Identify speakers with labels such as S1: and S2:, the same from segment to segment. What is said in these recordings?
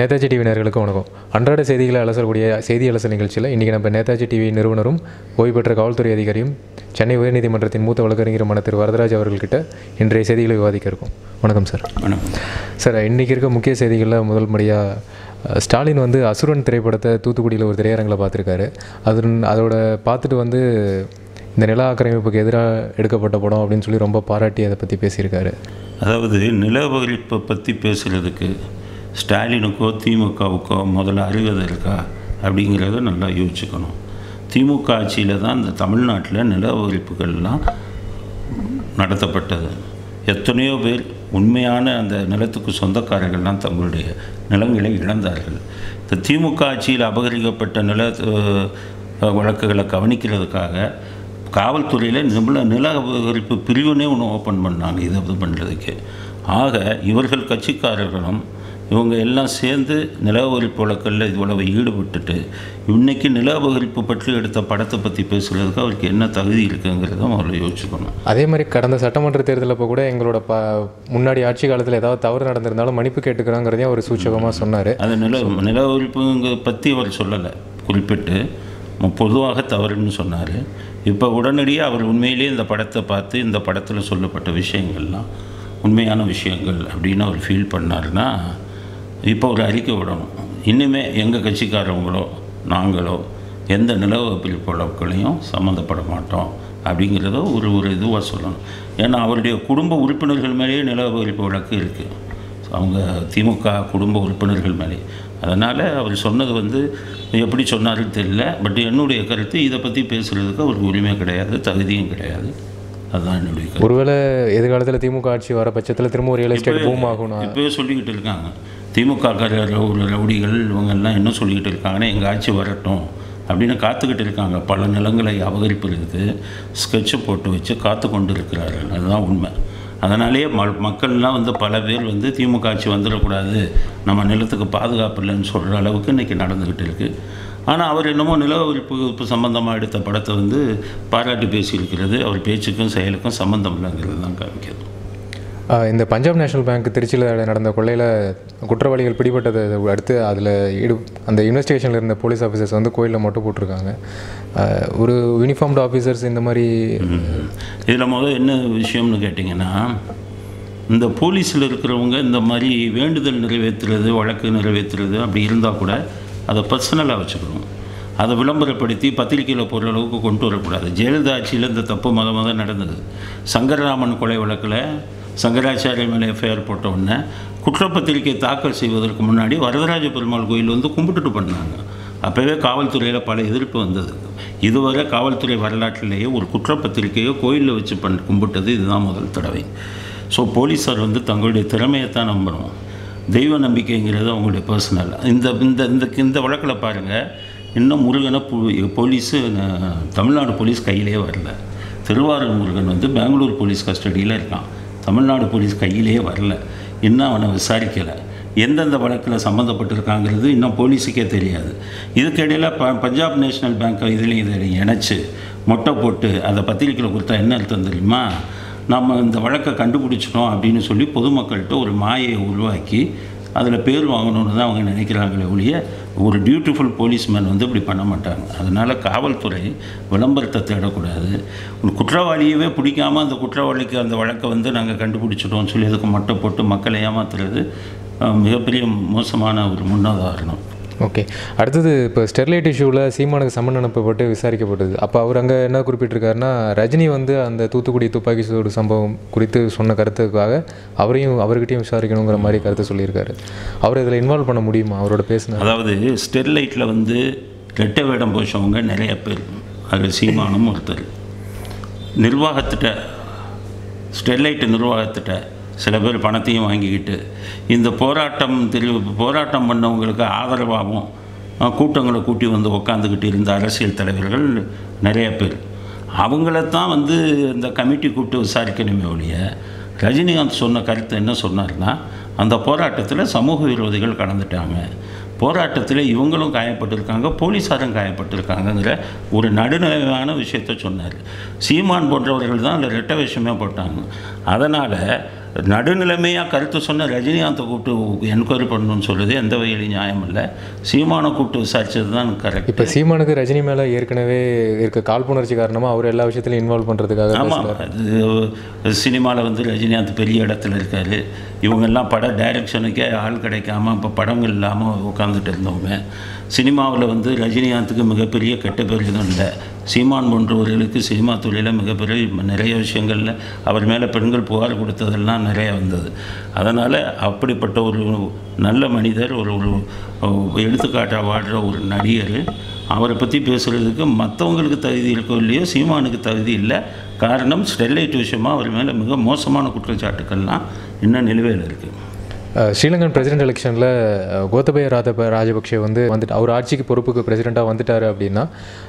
S1: Netaji TV நேயர்களுக்கு வணக்கம் அன்றாட செய்திகளை அலசக்கூடிய செய்தி அலசல் நிகழ்ச்சியில் இன்றைக்கி நம்ம நேதாஜி டிவி நிறுவனரும் ஓய்வு பெற்ற காவல்துறை அதிகாரியும் சென்னை உயர்நீதிமன்றத்தின் மூத்த வழக்கறிஞருமான திரு வரதராஜ் அவர்கள்கிட்ட இன்றைய செய்திகளை விவாதிக்க இருக்கோம் வணக்கம் சார்
S2: வணக்கம்
S1: சார் இன்றைக்கி இருக்க முக்கிய செய்திகளில் முதல் முறையாக ஸ்டாலின் வந்து அசுரன் திரைப்படத்தை தூத்துக்குடியில் ஒரு திரையரங்கில் பார்த்துருக்காரு அது அதோட பார்த்துட்டு வந்து இந்த நில ஆக்கிரமிப்புக்கு எதிராக எடுக்கப்பட்ட படம் அப்படின்னு சொல்லி ரொம்ப பாராட்டி அதை பற்றி பேசியிருக்காரு
S2: அதாவது நிலவரிப்பை பற்றி பேசுகிறதுக்கு ஸ்டாலினுக்கோ திமுகவுக்கோ முதல்ல அறிவதை இருக்கா அப்படிங்கிறத நல்லா யோசிச்சுக்கணும் திமுக ஆட்சியில் தான் இந்த தமிழ்நாட்டில் நிலவரிப்புகள்லாம் நடத்தப்பட்டது எத்தனையோ பேர் உண்மையான அந்த நிலத்துக்கு சொந்தக்காரர்கள்லாம் தங்களுடைய நிலங்களை இழந்தார்கள் இந்த திமுக ஆட்சியில் அபகரிக்கப்பட்ட நில அஹ், வழக்குகளை கவனிக்கிறதுக்காக காவல்துறையில் நில நில அபகரிப்பு பிரிவுனே ஒன்று ஓப்பன் பண்ணாங்க இதை இது பண்ணுறதுக்கு ஆக இவர்கள் கட்சிக்காரர்களும் இவங்க எல்லாம் சேர்ந்து நில அபகரிப்பு வழக்கில் இவ்வளவு ஈடுபட்டுட்டு இன்னைக்கு நில அபகரிப்பு பற்றி எடுத்த படத்தை பற்றி பேசுகிறதுக்கு அவருக்கு என்ன தகுதி இருக்குங்கிறத முதல்ல யோசிச்சுக்கணும்
S1: அதே மாதிரி கடந்த சட்டமன்ற தேர்தலில் இப்போ கூட எங்களோட ப முன்னாடி ஆட்சி காலத்தில் ஏதாவது தவறு நடந்திருந்தாலும் மன்னிப்பு கேட்டுக்கிறோங்கிறதையும் அவர் சூச்சகமாக சொன்னார்
S2: அது நில நில உரிப்புங்க பற்றி அவர் சொல்லலை குறிப்பிட்டு ம- பொதுவாக தவறுன்னு சொன்னார் இப்போ உடனடியாக அவர் உண்மையிலேயே இந்த படத்தை பார்த்து இந்த படத்தில் சொல்லப்பட்ட விஷயங்கள்லாம் உண்மையான விஷயங்கள் அப்படின்னு அவர் ஃபீல் பண்ணாருன்னா இப்போ ஒரு அறிக்கை விடணும் இன்னுமே எங்கள் கட்சிக்காரவங்களோ நாங்களோ எந்த நிலவப்பில் வழக்குகளையும் சம்மந்தப்பட மாட்டோம் அப்படிங்கிறத ஒரு ஒரு இதுவாக சொல்லணும் ஏன்னா அவருடைய குடும்ப உறுப்பினர்கள் மேலேயே நிலவரிப்பு வழக்கு இருக்குது அவங்க திமுக குடும்ப உறுப்பினர்கள் மேலே அதனால் அவர் சொன்னது வந்து எப்படி சொன்னாருன்னு தெரியல பட் என்னுடைய கருத்து இதை பற்றி பேசுகிறதுக்கு அவருக்கு உரிமை கிடையாது தகுதியும் கிடையாது அதுதான் என்னுடைய கருத்து
S1: ஒருவேளை எதிர்காலத்தில் திமுக ஆட்சி வர பட்சத்தில் திரும்ப ஒரு ரியல் எஸ்டேட் பூம் ஆகணும்
S2: இப்போயே சொல்லிக்கிட்டு இருக்காங்க திமுக ஒரு ரவுடிகள் இவங்கெல்லாம் என்ன சொல்லிக்கிட்டு இருக்காங்கன்னா எங்கள் ஆட்சி வரட்டும் அப்படின்னு காத்துக்கிட்டு இருக்காங்க பல நிலங்களை அபகரிப்பதற்கு ஸ்கெட்சு போட்டு வச்சு காத்து கொண்டு இருக்கிறார்கள் அதுதான் உண்மை அதனாலேயே ம மக்கள்லாம் வந்து பல பேர் வந்து திமுக ஆட்சி வந்துடக்கூடாது நம்ம நிலத்துக்கு பாதுகாப்பு இல்லைன்னு சொல்கிற அளவுக்கு இன்றைக்கி நடந்துக்கிட்டு இருக்குது ஆனால் அவர் என்னமோ நில உரிப்பு சம்பந்தமாக எடுத்த படத்தை வந்து பாராட்டி பேசியிருக்கிறது அவர் பேச்சுக்கும் செயலுக்கும் சம்மந்தம் இல்லைங்கிறது தான் காமிக்கிறது
S1: ஆஹ் இந்த பஞ்சாப் நேஷனல் பேங்க் திருச்சியில் நடந்த கொள்ளையில் குற்றவாளிகள் பிடிபட்டதை அடுத்து அதில் ஈடு அந்த இன்வெஸ்டிகேஷனில் இருந்த போலீஸ் ஆஃபீஸர்ஸ் வந்து கோயிலில் மட்டும் போட்டிருக்காங்க ஆஹ் ஒரு யூனிஃபார்ம்டு ஆஃபீஸர்ஸ் இந்த மாதிரி
S2: இதில் முதல் என்ன விஷயம்னு கேட்டிங்கன்னா இந்த போலீஸில் இருக்கிறவங்க இந்த மாதிரி வேண்டுதல் நிறைவேற்றுறது வழக்கு நிறைவேற்றுறது அப்படி இருந்தால் கூட அதை பர்சனலாக வச்சுக்கணும் அதை விளம்பரப்படுத்தி பத்திரிக்கையில் போடுற அளவுக்கு கொண்டு வரக்கூடாது ஜெயலலிதா ஆட்சியில் இந்த தப்பு மத மதம் நடந்தது சங்கரராமன் கொலை வழக்கில் சங்கராச்சாரிய மேலே எஃப்ஐஆர் போட்ட உடனே குற்றப்பத்திரிகை தாக்கல் செய்வதற்கு முன்னாடி வரதராஜ பெருமாள் கோயில் வந்து கும்பிட்டுட்டு பண்ணாங்க அப்போவே காவல்துறையில் பல எதிர்ப்பு வந்தது இதுவரை காவல்துறை வரலாற்றிலேயே ஒரு குற்றப்பத்திரிகையை கோயிலில் வச்சு பண் கும்பிட்டது இதுதான் முதல் தடவை ஸோ போலீஸார் வந்து தங்களுடைய திறமையைத்தான் நம்பணும் தெய்வ நம்பிக்கைங்கிறது அவங்களுடைய பர்சனல் இந்த இந்த இந்த இந்த வழக்கில் பாருங்கள் இன்னும் முருகனை போ- போலீஸு அஹ், தமிழ்நாடு போலீஸ் கையிலே வரல திருவாரூர் முருகன் வந்து பெங்களூர் போலீஸ் கஸ்டடியில் இருக்கான் தமிழ்நாடு போலீஸ் கையிலே வரல இன்னும் அவனை விசாரிக்கலை எந்தெந்த வழக்கில் சம்மந்தப்பட்டிருக்காங்கிறது இன்னும் போலீஸுக்கே தெரியாது இதுக்கிடையில் ப பஞ்சாப் நேஷனல் பேங்க் இதுலேயும் இதில் இணைச்சு மொட்டை போட்டு அதை பத்திரிக்கையில் கொடுத்தா என்ன அர்த்தம் தெரியுமா நம்ம இந்த வழக்கை கண்டுபிடிச்சிட்டோம் அப்படின்னு சொல்லி பொதுமக்கள்கிட்ட ஒரு மாயை உருவாக்கி அதில் பேர் வாங்கணும்னு தான் அவங்க நினைக்கிறாங்களே ஒழிய ஒரு டியூட்டிஃபுல் போலீஸ்மேன் வந்து இப்படி பண்ண மாட்டாங்க அதனால் காவல்துறை விளம்பரத்தை தேடக்கூடாது ஒரு குற்றவாளியவே பிடிக்காம அந்த குற்றவாளிக்கு அந்த வழக்கை வந்து நாங்கள் கண்டுபிடிச்சிட்டோம்னு சொல்லி அதுக்கு மட்டை போட்டு மக்களை ஏமாத்துறது அஹ், மிகப்பெரிய மோசமான ஒரு முன்னுதாரணம்
S1: ஓகே அடுத்தது இப்போ ஸ்டெர்லைட் இஷ்யூவில் சீமானுக்கு சம்மன் அனுப்பப்பட்டு விசாரிக்கப்பட்டது அப்போ அவர் அங்கே என்ன குறிப்பிட்டிருக்காருன்னா ரஜினி வந்து அந்த தூத்துக்குடி துப்பாக்கி சூடு சம்பவம் குறித்து சொன்ன கருத்துக்காக அவரையும் அவர்கிட்டயும் விசாரிக்கணுங்கிற மாதிரி கருத்து சொல்லியிருக்காரு அவர் இதில் இன்வால்வ் பண்ண முடியுமா அவரோட பேசின
S2: அதாவது ஸ்டெர்லைட்டில் வந்து ரெட்டை வேடம் போச்சவங்க நிறைய பேர் அதில் சீமானும் ஒருத்தர் நிர்வாகத்திட்ட ஸ்டெர்லைட் நிர்வாகத்திட்ட சில பேர் பணத்தையும் வாங்கிக்கிட்டு இந்த போராட்டம் தெரி போராட்டம் பண்ணவங்களுக்கு ஆதரவாகவும் அஹ், கூட்டங்களை கூட்டி வந்து உக்காந்துக்கிட்டு இருந்த அரசியல் தலைவர்கள் நிறைய பேர் அவங்களத்தான் வந்து இந்த கமிட்டி கூப்பிட்டு விசாரிக்கணுமே ஒழிய ரஜினிகாந்த் சொன்ன கருத்து என்ன சொன்னார்னா அந்த போராட்டத்தில் சமூக விரோதிகள் கலந்துட்டாங்க போராட்டத்தில் இவங்களும் காயப்பட்டிருக்காங்க போலீஸாரும் காயப்பட்டிருக்காங்கங்கிற ஒரு நடுநிலையான விஷயத்த சொன்னார் சீமான் போன்றவர்கள் தான் அதில் ரெட்ட விஷயமே போட்டாங்க அதனால் நடுநிலைமையாக கருத்து சொன்ன ரஜினிகாந்தை கூப்பிட்டு என்கொயரி பண்ணணும்னு சொல்கிறது எந்த வகையிலும் நியாயம் இல்லை சீமானை கூப்பிட்டு விசாரிச்சது தான் கரெக்ட்
S1: இப்போ சீமானுக்கு ரஜினி மேலே ஏற்கனவே இருக்க காழ்ப்புணர்ச்சி காரணமாக அவர் எல்லா விஷயத்துலையும் இன்வால்வ் பண்ணுறதுக்காக
S2: ஆமாம் அது சினிமாவில் வந்து ரஜினிகாந்த் பெரிய இடத்துல இருக்கார் இவங்கெல்லாம் பட டைரக்ஷனுக்கே ஆள் கிடைக்காம இப்போ படங்கள் இல்லாமல் உட்காந்துட்டு இருந்தவங்க சினிமாவில் வந்து ரஜினிகாந்துக்கு மிகப்பெரிய கெட்ட பேர் எதுவும் இல்லை சீமான் போன்றவர்களுக்கு சினிமா துறையில் மிகப்பெரிய நிறைய விஷயங்களில் அவர் மேலே பெண்கள் புகார் கொடுத்ததெல்லாம் நிறைய வந்தது அதனால் அப்படிப்பட்ட ஒரு நல்ல மனிதர் ஒரு ஒரு எடுத்துக்காட்டாக வாழ்கிற ஒரு நடிகர் அவரை பற்றி பேசுகிறதுக்கு மற்றவங்களுக்கு தகுதி இருக்கோ இல்லையோ சீமானுக்கு தகுதி இல்லை காரணம் ஸ்டெர்லைட் விஷயமா அவர் மேலே மிக மோசமான குற்றச்சாட்டுக்கள்லாம் இன்னும் நிலுவையில் இருக்குது
S1: அஹ், ஸ்ரீலங்கன் பிரசிடென்ட் எலெக்ஷனில் கோத்தபய ராஜப ராஜபக்ஷே வந்து வந்துட்டு அவர் ஆட்சிக்கு பொறுப்புக்கு பிரசிடெண்ட்டாக வந்துட்டார் அப்படின்னா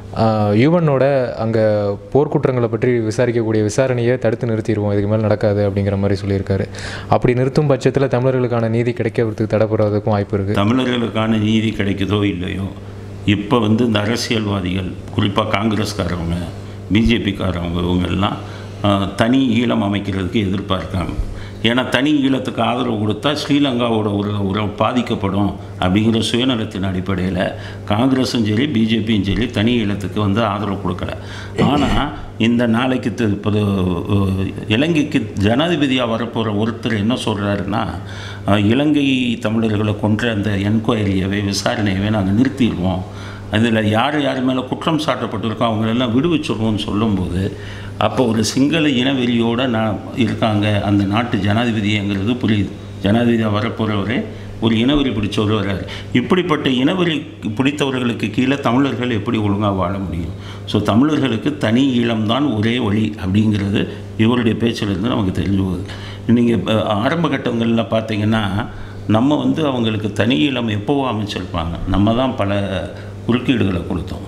S1: யுவனோட அங்கே போர்க்குற்றங்களை பற்றி விசாரிக்கக்கூடிய விசாரணையை தடுத்து நிறுத்திடுவோம் இதுக்கு மேலே நடக்காது அப்படிங்கிற மாதிரி சொல்லியிருக்காரு அப்படி நிறுத்தும் பட்சத்தில் தமிழர்களுக்கான நீதி கிடைக்கிறதுக்கு தடைப்படுறதுக்கும் வாய்ப்பு இருக்குது
S2: தமிழர்களுக்கான நீதி கிடைக்குதோ இல்லையோ இப்போ வந்து இந்த அரசியல்வாதிகள் குறிப்பாக காங்கிரஸ்காரவங்க பிஜேபிக்காரவங்க இவங்கெல்லாம் ஆஹ், தனி ஈழம் அமைக்கிறதுக்கு எதிர்பார்க்காங்க ஏன்னா தனி ஈழத்துக்கு ஆதரவு கொடுத்தா ஸ்ரீலங்காவோட ஒரு உறவு பாதிக்கப்படும் அப்படிங்கிற சுயநலத்தின் அடிப்படையில் காங்கிரஸும் சரி பிஜேபியும் சரி தனி ஈழத்துக்கு வந்து ஆதரவு கொடுக்கல ஆனால் இந்த நாளைக்கு தி- இப்போது அஹ், இலங்கைக்கு ஜனாதிபதியாக வரப்போகிற ஒருத்தர் என்ன சொல்கிறாருன்னா இலங்கை தமிழர்களை கொன்ற அந்த என்கொயரியவே விசாரணையவே நாங்கள் நிறுத்திடுவோம் அதில் யார் யார் மேலே குற்றம் சாட்டப்பட்டிருக்கோ அவங்களெல்லாம் விடுவிச்சிடுவோம்னு சொல்லும்போது அப்போ ஒரு சிங்கள இனவெறியோடு நான் இருக்காங்க அந்த நாட்டு ஜனாதிபதிங்கிறது புரியுது ஜனாதிபதியாக வரப்போகிறவரே ஒரு இனவெறி பிடிச்சவர் வர்றாரு இப்படிப்பட்ட இனவெறி பிடித்தவர்களுக்கு கீழே தமிழர்கள் எப்படி ஒழுங்காக வாழ முடியும் ஸோ தமிழர்களுக்கு தனி ஈழம்தான் ஒரே வழி அப்படிங்கிறது இவருடைய பேச்சிலிருந்து நமக்கு தெரிஞ்சு போகுது நீங்கள் ஆரம்ப கட்டங்களில் பார்த்தீங்கன்னா நம்ம வந்து அவங்களுக்கு தனி ஈழம் எப்போவோ அமைச்சிருப்பாங்க நம்ம தான் பல குறுக்கீடுகளை கொடுத்தோம்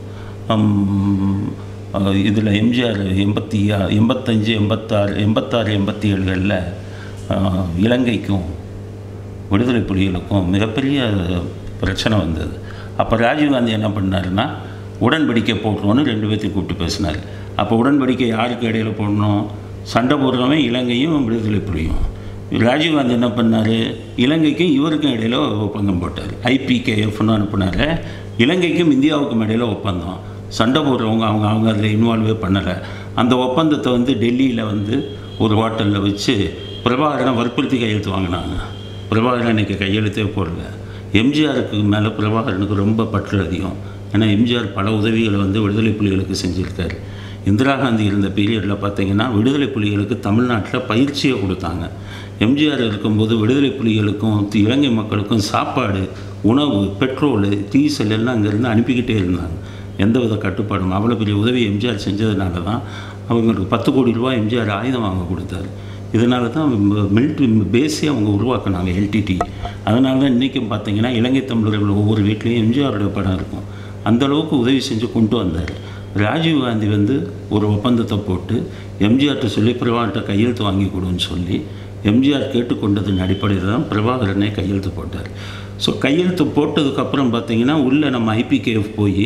S2: இதில் எம்ஜிஆர் எண்பத்தி ஆ- எண்பத்தஞ்சு எண்பத்தாறு எண்பத்தாறு எண்பத்தி ஏழுகளில் இலங்கைக்கும் விடுதலை புலிகளுக்கும் மிகப்பெரிய பிரச்சனை வந்தது அப்போ ராஜீவ்காந்தி என்ன பண்ணாருன்னா உடன்படிக்கை போட்டுருவோன்னு ரெண்டு பேர்த்தையும் கூப்பிட்டு பேசினார் அப்போ உடன்படிக்கை யாருக்கு இடையில போடணும் சண்டை போடுறவன் இலங்கையும் விடுதலை புலியும் ராஜீவ்காந்தி என்ன பண்ணார் இலங்கைக்கும் இவருக்கும் இடையில ஒப்பந்தம் போட்டார் ஐபிகேஎஃப்னு அனுப்புனார் இலங்கைக்கும் இந்தியாவுக்கும் இடையில ஒப்பந்தம் சண்டை போடுறவங்க அவங்க அவங்க அதில் இன்வால்வே பண்ணலை அந்த ஒப்பந்தத்தை வந்து டெல்லியில் வந்து ஒரு ஹோட்டலில் வச்சு பிரபாகரனை வற்புறுத்தி கையெழுத்து வாங்கினாங்க பிரபாகரன் அன்றைக்கி கையெழுத்தே போடல எம்ஜிஆருக்கு மேலே பிரபாகரனுக்கு ரொம்ப பற்று அதிகம் ஏன்னா எம்ஜிஆர் பல உதவிகளை வந்து விடுதலை புலிகளுக்கு செஞ்சுருக்காரு இந்திரா காந்தி இருந்த பீரியடில் பார்த்தீங்கன்னா விடுதலை புலிகளுக்கு தமிழ்நாட்டில் பயிற்சியை கொடுத்தாங்க எம்ஜிஆர் இருக்கும்போது விடுதலை புலிகளுக்கும் தி- இலங்கை மக்களுக்கும் சாப்பாடு உணவு பெட்ரோலு டீசல் எல்லாம் அங்கேருந்து அனுப்பிக்கிட்டே இருந்தாங்க எந்தவித கட்டுப்பாடும் அவ்வளோ பெரிய உதவி எம்ஜிஆர் செஞ்சதுனால தான் அவங்களுக்கு பத்து கோடி ரூபாய் எம்ஜிஆர் ஆயுதம் வாங்க கொடுத்தாரு இதனால தான் மிலிட்ரி பேஸே அவங்க உருவாக்குனாங்க எல்டிடி அதனால தான் இன்றைக்கும் பார்த்தீங்கன்னா இலங்கை தமிழர்கள் ஒவ்வொரு வீட்லேயும் எம்ஜிஆருடைய படம் இருக்கும் அந்த அளவுக்கு உதவி செஞ்சு கொண்டு வந்தார் ராஜீவ் காந்தி வந்து ஒரு ஒப்பந்தத்தை போட்டு எம்ஜிஆர்ட்ட சொல்லி பிரபாகர்கிட்ட கையெழுத்து வாங்கி கொடுன்னு சொல்லி எம்ஜிஆர் கேட்டுக்கொண்டதன் அடிப்படையில் தான் பிரபாகரனே கையெழுத்து போட்டார் ஸோ கையெழுத்து போட்டதுக்கப்புறம் பார்த்தீங்கன்னா உள்ளே நம்ம ஐபிகேஎஃப் போய்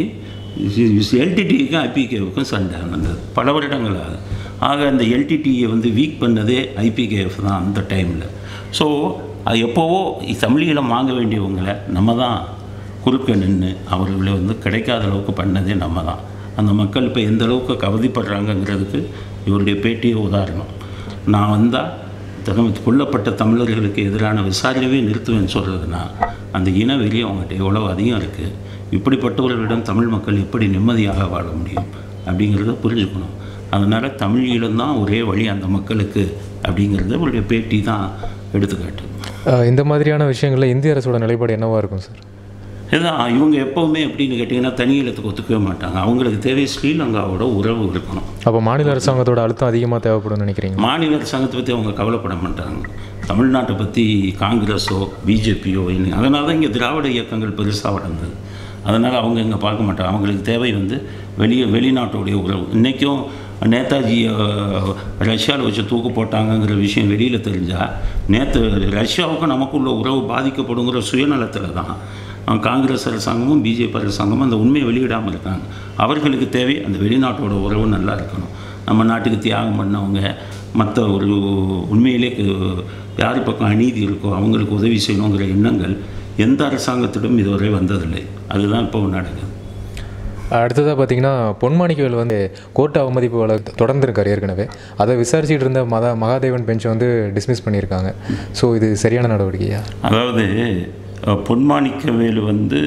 S2: எல்டிடிக்கும் ஐபிகேவுக்கும் சண்டை நடந்தது பல வருடங்களாக ஆக அந்த எல்டிடியை வந்து வீக் பண்ணதே ஐபிகேஎஃப் தான் அந்த டைமில் ஸோ அது எப்போவோ தமிழீழம் வாங்க வேண்டியவங்களை நம்ம தான் குறுக்க நின்று அவர்களை வந்து கிடைக்காத அளவுக்கு பண்ணதே நம்ம தான் அந்த மக்கள் இப்போ எந்த அளவுக்கு கவதிப்படுறாங்கங்கிறதுக்கு இவருடைய பேட்டியே உதாரணம் நான் வந்தால் தகவல் கொல்லப்பட்ட தமிழர்களுக்கு எதிரான விசாரணையே நிறுத்துவேன்னு சொல்கிறதுனா அந்த இன வெறி அவங்ககிட்ட எவ்வளோ அதிகம் இருக்குது இப்படிப்பட்டவர்களிடம் தமிழ் மக்கள் எப்படி நிம்மதியாக வாழ முடியும் அப்படிங்கிறத புரிஞ்சுக்கணும் அதனால் தமிழ் ஈழம்தான் ஒரே வழி அந்த மக்களுக்கு அப்படிங்கிறத அவருடைய பேட்டி தான் எடுத்துக்காட்டு
S1: அஹ் இந்த மாதிரியான விஷயங்களில் இந்திய அரசோட நிலைப்பாடு என்னவா இருக்கும் சார்
S2: இதுதான் இவங்க எப்போவுமே எப்படின்னு கேட்டிங்கன்னா தனி ஈழத்துக்கு ஒத்துக்கவே மாட்டாங்க அவங்களுக்கு தேவை ஸ்ரீலங்காவோட உறவு இருக்கணும்
S1: அப்போ மாநில அரசாங்கத்தோட அழுத்தம் அதிகமாக தேவைப்படும்னு நினைக்கிறீங்க
S2: மாநில அரசாங்கத்தை பற்றி அவங்க கவலைப்பட மாட்டாங்க தமிழ்நாட்டை பற்றி காங்கிரஸோ பிஜேபியோ அதனால தான் இங்கே திராவிட இயக்கங்கள் பெருசாக வளர்ந்தது அதனால் அவங்க இங்கே பார்க்க மாட்டாங்க அவங்களுக்கு தேவை வந்து வெளியே வெளிநாட்டுடைய உறவு இன்றைக்கும் நேதாஜி ரஷ்யாவில் வச்சு தூக்கு போட்டாங்கங்கிற விஷயம் வெளியில் தெரிஞ்சால் நேற்று ரஷ்யாவுக்கும் நமக்குள்ள உறவு பாதிக்கப்படுங்கிற சுயநலத்தில் தான் அஹ், காங்கிரஸ் அரசாங்கமும் பிஜேபி அரசாங்கமும் அந்த உண்மையை வெளியிடாமல் இருக்காங்க அவர்களுக்கு தேவை அந்த வெளிநாட்டோட உறவு நல்லா இருக்கணும் நம்ம நாட்டுக்கு தியாகம் பண்ணவங்க மற்ற ஒரு உண்மையிலே கு- யார் பக்கம் அநீதி இருக்கோ அவங்களுக்கு உதவி செய்யணுங்கிற எண்ணங்கள் எந்த அரசாங்கத்திடம் இதுவரை வந்ததில்லை அதுதான் இப்போ நடக்குது
S1: அடுத்ததாக பார்த்தீங்கன்னா பொன்மாணிக்கவேல் வந்து கோர்ட் அவமதிப்பு வழக்கு தொடர்ந்து இருக்கார் ஏற்கனவே அதை விசாரிச்சுட்டு இருந்த மதா மகாதேவன் பெஞ்சை வந்து டிஸ்மிஸ் பண்ணியிருக்காங்க ஸோ இது சரியான நடவடிக்கையா
S2: அதாவது அஹ், பொன்மாணிக்கவேலு வந்து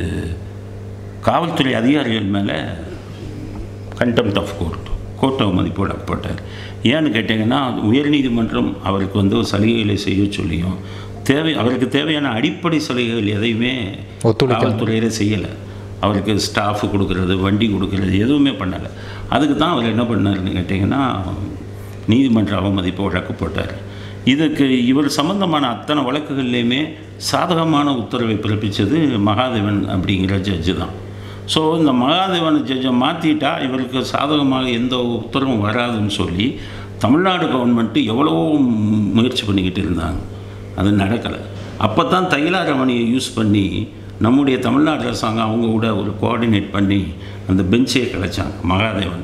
S2: காவல்துறை அதிகாரிகள் மேலே கண்டெம்ட் ஆஃப் கோர்ட் கோர்ட் அவமதிப்பு வழங்கப்பட்டார் ஏன்னு கேட்டிங்கன்னா உயர்நீதிமன்றம் அவருக்கு வந்து ஒரு சலுகைகளை செய்ய சொல்லியும் தேவை அவருக்கு தேவையான அடிப்படை சலுகைகள் எதையுமே
S1: ஒத்துழைக்கல.
S2: காவல்துறையில் செய்யலை அவருக்கு ஸ்டாஃப் கொடுக்கறது வண்டி கொடுக்கறது எதுவுமே பண்ணலை அதுக்கு தான் அவர் என்ன பண்ணாருன்னு கேட்டிங்கன்னா நீதிமன்ற அவமதிப்பு வழக்கு போட்டார் இதுக்கு இவர் சம்பந்தமான அத்தனை வழக்குகள்லையுமே சாதகமான உத்தரவை பிறப்பித்தது மகாதேவன் அப்படிங்கிற ஜட்ஜு தான் ஸோ இந்த மகாதேவன் ஜட்ஜை மாற்றிட்டா இவருக்கு சாதகமாக எந்த உத்தரவும் வராதுன்னு சொல்லி தமிழ்நாடு கவர்மெண்ட்டு எவ்வளவோ முயற்சி பண்ணிக்கிட்டு இருந்தாங்க அது நடக்கலை அப்போ தான் தைலாரமணியை யூஸ் பண்ணி நம்முடைய தமிழ்நாடு அரசாங்கம் அவங்க கூட ஒரு கோஆர்டினேட் பண்ணி அந்த பெஞ்சே கிடச்சாங்க மகாதேவன்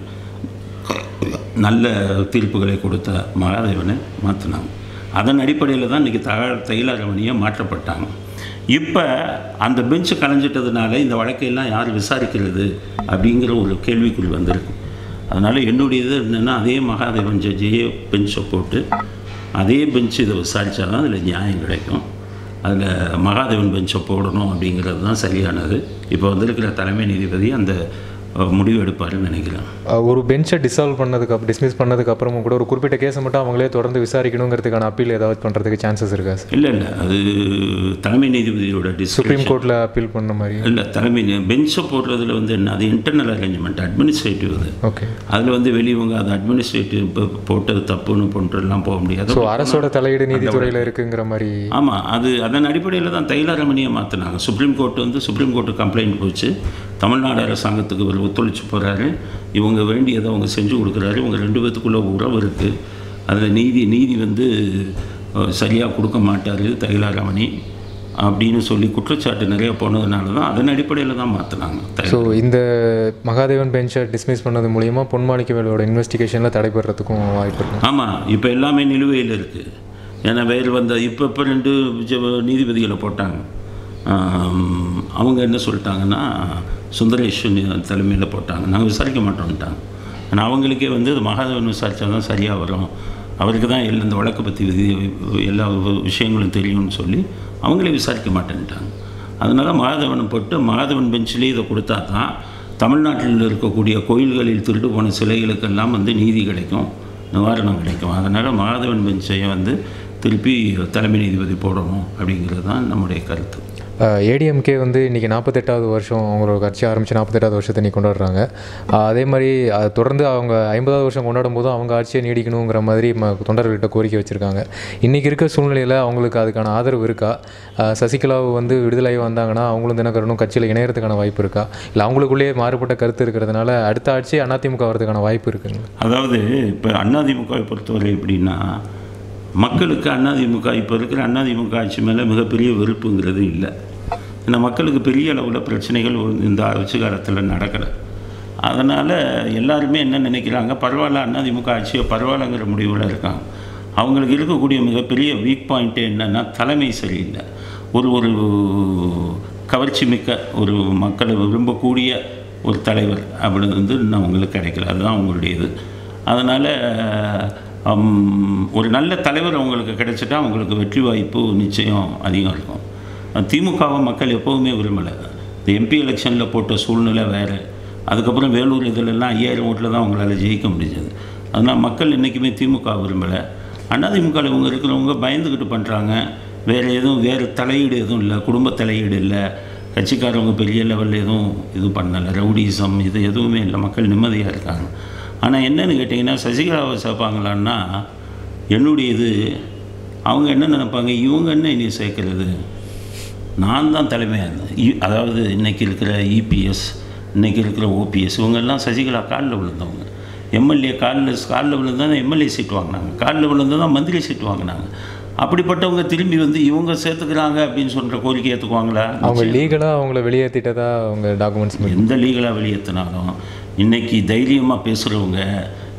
S2: நல்ல தீர்ப்புகளை கொடுத்த மகாதேவனை மாற்றினாங்க அதன் அடிப்படையில் தான் இன்றைக்கி தக தைலாரமணியை மாற்றப்பட்டாங்க இப்போ அந்த பெஞ்சு கலைஞ்சிட்டதுனால இந்த வழக்கையெல்லாம் யார் விசாரிக்கிறது அப்படிங்கிற ஒரு கேள்விக்குள் வந்திருக்கு அதனால் என்னுடையது என்னென்னா அதே மகாதேவன் ஜட்ஜையே பெஞ்சை போட்டு அதே பெஞ்சு இதை விசாரித்தா தான் அதில் நியாயம் கிடைக்கும் அதில் மகாதேவன் பெஞ்சை போடணும் அப்படிங்கிறது தான் சரியானது இப்போ வந்திருக்கிற தலைமை நீதிபதி அந்த அஹ், முடிவு எடுப்பாருன்னு நினைக்கிறேன்
S1: அஹ் ஒரு பெஞ்சை டிசால்வ் பண்ணதுக்கு அப்புறம் டிஸ்மிஸ் பண்ணதுக்கு அப்புறமும் கூட ஒரு குறிப்பிட்ட கேஸை மட்டும் அவங்களே தொடர்ந்து விசாரிக்கணுங்கிறதுக்கான அப்பீல் ஏதாவது பண்ணுறதுக்கு சான்சஸ் இருக்கா சார்
S2: இல்லை இல்லை அது தலைமை நீதிபதியோட டிஸ்கிரிப்ஷன்
S1: சுப்ரீம் கோர்ட்டில் அப்பீல் பண்ண மாதிரி
S2: இல்லை தலைமை பெஞ்சை போடுறதுல வந்து என்ன அது இன்டர்னல் அரேஞ்ச்மெண்ட் அட்மினிஸ்ட்ரேட்டிவ் அது
S1: ஓகே
S2: அதில் வந்து வெளியவங்க அது அட்மினிஸ்ட்ரேட்டிவ் போட்டது தப்புன்னு போட்டுலாம் போக முடியாது
S1: ஸோ அரசோட தலையீடு நீதித்துறையில் இருக்குங்கிற மாதிரி
S2: ஆமாம் அது அதன் அடிப்படையில் தான் தைலாரமணியை மாற்றினாங்க சுப்ரீம் கோர்ட் வந்து சுப்ரீம் கோர்ட்டு கம்ப்ளைண்ட் போச்சு தமிழ்நாடு அரசாங்கத்துக்கு இவர் ஒத்துழைச்சு போகிறாரு இவங்க வேண்டியதை அவங்க செஞ்சு கொடுக்குறாரு இவங்க ரெண்டு பேத்துக்குள்ள உறவு இருக்குது அதில் நீதி நீதி வந்து சரியாக கொடுக்க மாட்டார் தைலாரமணி அப்படின்னு சொல்லி குற்றச்சாட்டு நிறைய போனதுனால தான் அதன் அடிப்படையில் தான் மாற்றினாங்க
S1: ஸோ இந்த மகாதேவன் பெஞ்சை டிஸ்மிஸ் பண்ணது மூலியமா பொன்மாணிக்கவேலோட இன்வெஸ்டிகேஷனில் தடைபடுறதுக்கும் வாய்ப்பு இருக்கும்
S2: ஆமாம் இப்போ எல்லாமே நிலுவையில் இருக்குது ஏன்னா வேறு வந்த இப்போ இப்போ ரெண்டு ஜ- நீதிபதிகளை போட்டாங்க ஆம், அவங்க என்ன சொல்லிட்டாங்கன்னா சுந்தரேஸ்வன் தலைமையில் போட்டாங்க நாங்கள் விசாரிக்க மாட்டோம்ட்டாங்க ஆனால் அவங்களுக்கே வந்து இது மகாதேவன் விசாரித்தா தான் சரியாக வரும் அவருக்கு தான் எல்லா இந்த வழக்கை பற்றி விதி எல்லா வி- விஷயங்களும் தெரியும்னு சொல்லி அவங்களே விசாரிக்க மாட்டேன்ட்டாங்க அதனால மகாதேவனை போட்டு மகாதேவன் பெஞ்சிலே இதை கொடுத்தா தான் தமிழ்நாட்டில் இருக்கக்கூடிய கோயில்களில் திருடு போன சிலைகளுக்கெல்லாம் வந்து நீதி கிடைக்கும் நிவாரணம் கிடைக்கும் அதனால் மகாதேவன் பெஞ்சையை வந்து திருப்பி தலைமை நீதிபதி போடணும் அப்படிங்கிறது தான் நம்முடைய கருத்து
S1: ஏடிஎம்கே வந்து இன்றைக்கி நாற்பத்தெட்டாவது வருஷம் அவங்களோட கட்சி ஆரம்பித்து நாற்பத்தெட்டாவது வருஷத்தை நீ கொண்டாடுறாங்க அஹ் அதே மாதிரி அது தொடர்ந்து அவங்க ஐம்பதாவது வருஷம் கொண்டாடும் போதும் அவங்க ஆட்சியை நீடிக்கணுங்கிற மாதிரி ம தொண்டர்கள்ட்ட கோரிக்கை வச்சுருக்காங்க இன்றைக்கி இருக்க சூழ்நிலையில் அவங்களுக்கு அதுக்கான ஆதரவு இருக்கா அஹ் சசிகலாவை வந்து விடுதலை வந்தாங்கன்னா அவங்களும் தினகரனும் கட்சியில் இணையறதுக்கான வாய்ப்பு இருக்கா இல்லை அவங்களுக்குள்ளேயே மாறுபட்ட கருத்து இருக்கிறதுனால அடுத்த ஆட்சி அதிமுக வரதுக்கான வாய்ப்பு இருக்குங்க
S2: அதாவது இப்போ அதிமுகவை பொறுத்தவரை எப்படின்னா மக்களுக்கு அதிமுக இப்போ இருக்கிற அதிமுக ஆட்சி மேலே மிகப்பெரிய வெறுப்புங்கிறது இல்லை ஏன்னா மக்களுக்கு பெரிய அளவில் பிரச்சனைகள் ஒரு- இந்த ஆட்சி காலத்தில் நடக்கலை அதனால் எல்லாருமே என்ன நினைக்கிறாங்க பரவாயில்ல அதிமுக ஆட்சியை பரவாயில்லங்கிற முடிவில் இருக்காங்க அவங்களுக்கு இருக்கக்கூடிய மிகப்பெரிய வீக் பாயிண்ட்டே என்னென்னா தலைமை சரியில்லை ஒரு ஒரு கவர்ச்சி மிக்க ஒரு மக்களை விரும்பக்கூடிய ஒரு தலைவர் அப்படி வந்து இன்னும் அவங்களுக்கு கிடைக்கல அதுதான் அவங்களுடைய இது அதனால் ஒரு நல்ல தலைவர் அவங்களுக்கு கிடைச்சிட்டா அவங்களுக்கு வெற்றி வாய்ப்பு நிச்சயம் அதிகம் இருக்கும் திமுகவை மக்கள் எப்போவுமே விரும்பலை இந்த எம்பி எலெக்ஷனில் போட்ட சூழ்நிலை வேறு அதுக்கப்புறம் வேலூர் இதிலெல்லாம் ஐயாயிரம் ஓட்டில் தான் அவங்களால ஜெயிக்க முடிஞ்சது அதனால் மக்கள் என்றைக்குமே திமுக விரும்பலை அதிமுகவில் இவங்க இருக்கிறவங்க பயந்துக்கிட்டு பண்ணுறாங்க வேறு எதுவும் வேறு தலையீடு எதுவும் இல்லை குடும்ப தலையீடு இல்லை கட்சிக்காரவங்க பெரிய லெவலில் எதுவும் இது பண்ணலை ரவுடிசம் இது எதுவுமே இல்லை மக்கள் நிம்மதியாக இருக்காங்க ஆனால் என்னன்னு கேட்டிங்கன்னா சசிகலாவை சேர்ப்பாங்களான்னா என்னுடைய இது அவங்க என்ன நினைப்பாங்க இவங்க என்ன இனி சேர்க்கறது நான் தான் தலைமையாக இருந்தேன் இ- அதாவது இன்னைக்கு இருக்கிற இபிஎஸ் இன்னைக்கு இருக்கிற ஓபிஎஸ் இவங்கெல்லாம் சசிகலா காலில் விழுந்தவங்க எம்எல்ஏ காலில் காலில் விழுந்தா தான் எம்எல்ஏ சீட் வாங்கினாங்க காலில் விழுந்தா தான் மந்திரி சீட் வாங்கினாங்க அப்படிப்பட்டவங்க திரும்பி வந்து இவங்க சேர்த்துக்கிறாங்க அப்படின்னு சொல்கிற கோரிக்கை ஏற்றுக்குவாங்களா
S1: அவங்க லீகலாக அவங்கள வெளியேற்றிட்டதா அவங்க டாக்குமெண்ட்ஸ்
S2: எந்த லீகலாக வெளியேற்றினாலும் இன்னைக்கு தைரியமாக பேசுகிறவங்க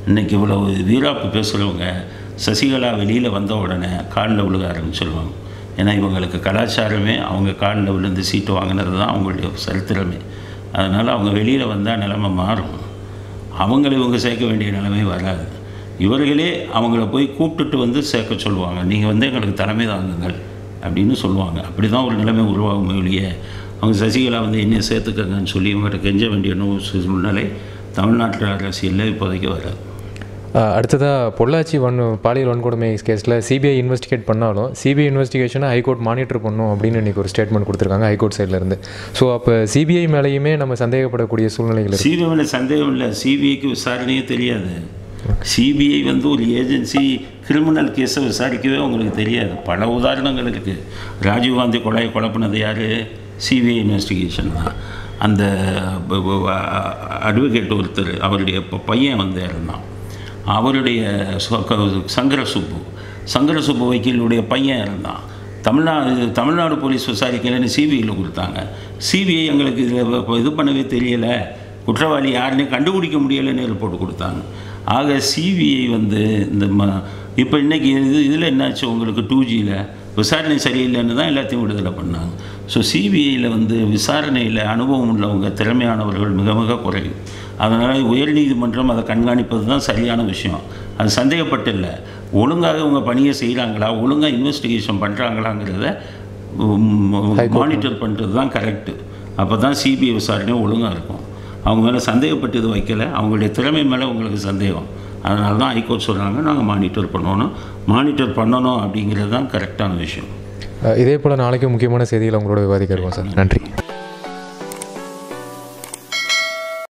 S2: இன்னைக்கு இவ்வளவு வீராப்பு பேசுகிறவங்க சசிகலா வெளியில் வந்த உடனே காலில் விழுக ஆரம்பிச்சிருவாங்க ஏன்னா இவங்களுக்கு கலாச்சாரமே அவங்க காலில் விழுந்து சீட்டு வாங்கினது தான் அவங்களுடைய சரித்திரமே அதனால் அவங்க வெளியில் வந்தால் நிலைமை மாறும் அவங்களை இவங்க சேர்க்க வேண்டிய நிலைமை வராது இவர்களே அவங்கள போய் கூப்பிட்டுட்டு வந்து சேர்க்க சொல்லுவாங்க நீங்கள் வந்து எங்களுக்கு தலைமை தாங்குங்கள் அப்படின்னு சொல்லுவாங்க அப்படி தான் ஒரு நிலைமை உருவாகும் ஒழிய அவங்க சசிகலா வந்து என்னைய சேர்த்துக்கங்கன்னு சொல்லி இவங்கள்ட்ட கெஞ்ச வேண்டிய நோ- சூழ்நிலை தமிழ்நாட்டு அரசியலில் இப்போதைக்கு வராது
S1: அஹ் அடுத்ததாக பொள்ளாச்சி வன் பாலியல் வன்கொடுமை கேஸில் சிபிஐ இன்வெஸ்டிகேட் பண்ணாலும் சிபிஐ இன்வெஸ்டிகேஷனை ஹைகோர்ட் மானிட்டர் பண்ணும் அப்படின்னு இன்றைக்கி ஒரு ஸ்டேட்மெண்ட் கொடுத்துருக்காங்க ஹைகோர்ட் சைட்லேருந்து ஸோ அப்போ சிபிஐ மேலேயுமே நம்ம சந்தேகப்படக்கூடிய சூழ்நிலைகள் இருக்குது
S2: சிபிஐ சந்தேகம் இல்லை சிபிஐக்கு விசாரணையே தெரியாது சிபிஐ வந்து ஒரு ஏஜென்சி கிரிமினல் கேஸை விசாரிக்கவே உங்களுக்கு தெரியாது பல உதாரணங்கள் இருக்குது ராஜீவ்காந்தி கொலையை குழப்பினது யார் சிபிஐ இன்வெஸ்டிகேஷன் தான் அந்த அட்வொகேட் ஒருத்தர் அவருடைய ப- பையன் வந்து இருந்தான் அவருடைய சொ- க- சங்கர சுப்பு சங்கர சுப்பு வக்கீலுடைய பையன் இருந்தான் தமிழ்நாடு தமிழ்நாடு போலீஸ் விசாரிக்கலைன்னு சிபிஐயில் கொடுத்தாங்க சிபிஐ எங்களுக்கு இதில் இது பண்ணவே தெரியலை குற்றவாளி யாருன்னு கண்டுபிடிக்க முடியலைன்னு ரிப்போர்ட் கொடுத்தாங்க ஆக சிபிஐ வந்து இந்த ம இப்போ இன்றைக்கி இது இதில் என்னாச்சு உங்களுக்கு டூ ஜியில் விசாரணை சரியில்லைன்னு தான் எல்லாத்தையும் விடுதலை பண்ணாங்க ஸோ சிபிஐயில் வந்து விசாரணையில் அனுபவம் உள்ளவங்க திறமையானவர்கள் மிக மிக குறைவு அதனால் உயர்நீதிமன்றம் அதை கண்காணிப்பது தான் சரியான விஷயம் அது சந்தேகப்பட்டில்லை ஒழுங்காக இவங்க பணியை செய்கிறாங்களா ஒழுங்காக இன்வெஸ்டிகேஷன் பண்ணுறாங்களாங்கிறத மானிட்டர் பண்ணுறது தான் கரெக்டு அப்போ தான் சிபிஐ விசாரணை ஒழுங்காக இருக்கும் அவங்க மேலே சந்தேகப்பட்டு இது வைக்கல அவங்களுடைய திறமை மேலே உங்களுக்கு சந்தேகம் அதனால தான் ஹைகோர்ட் சொல்கிறாங்க நாங்கள் மானிட்டர் பண்ணணும் மானிட்டர் பண்ணணும் அப்படிங்கிறது தான் கரெக்டான விஷயம்
S1: அஹ் இதே போல் நாளைக்கு முக்கியமான செய்திகளை உங்களோட விவாதிக்க இருக்கோம் சார் நன்றி